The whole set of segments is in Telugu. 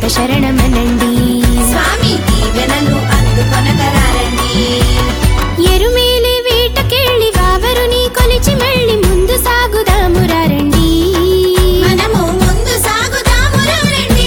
శరణమయ్యప్ప శరణమనండి స్వామి దీవెనలు అందుకొనగరారండి ఎరుమేలి వేటకెళ్ళి వావరుని కొలిచి మళ్ళీ ముందు సాగుదామురారండి మనము ముందు సాగుదాము రండి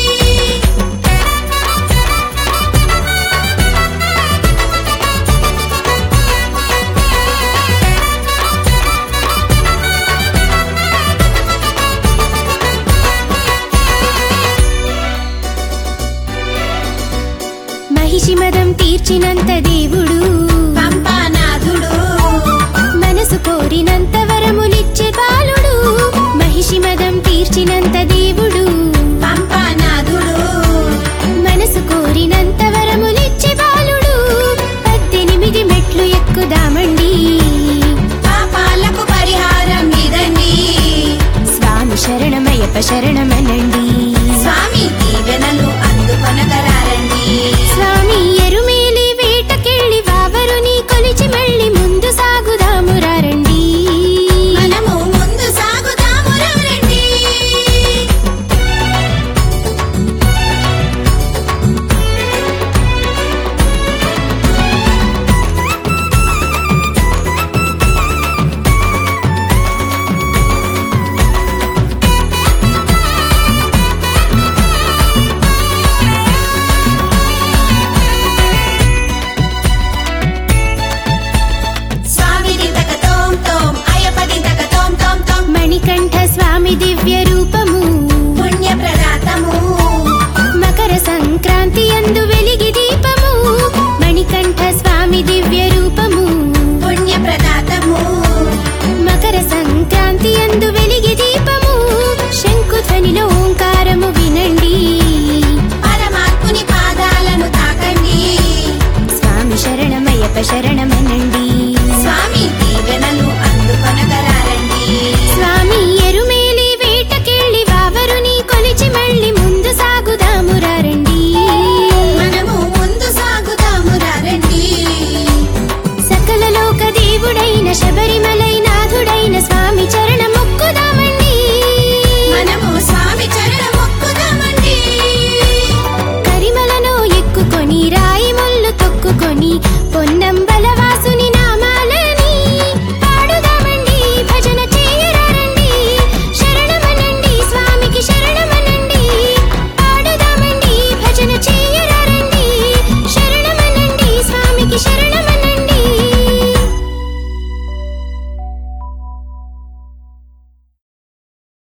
మహిషి మదం తీర్చినంత దేవుడు పంపానాథుడు మనసు కోరినంత వరములిచ్చే బాలుడు మహిషి మదం తీర్చినంత దేవుడు పంపానాథుడు మనసు కోరినంత వరములిచ్చే బాలుడు పద్దెనిమిది మెట్లు ఎక్కుదామండి పాపాలకు పరిహారం ఇదండి స్వామి శరణమయ్యప్ప శరణమనండి స్వామి దీవెనలు అందుకొనగరారండి స్వామి ఎరుమేలి వేటకెళ్ళి వావరుని కొలిచి మళ్ళీ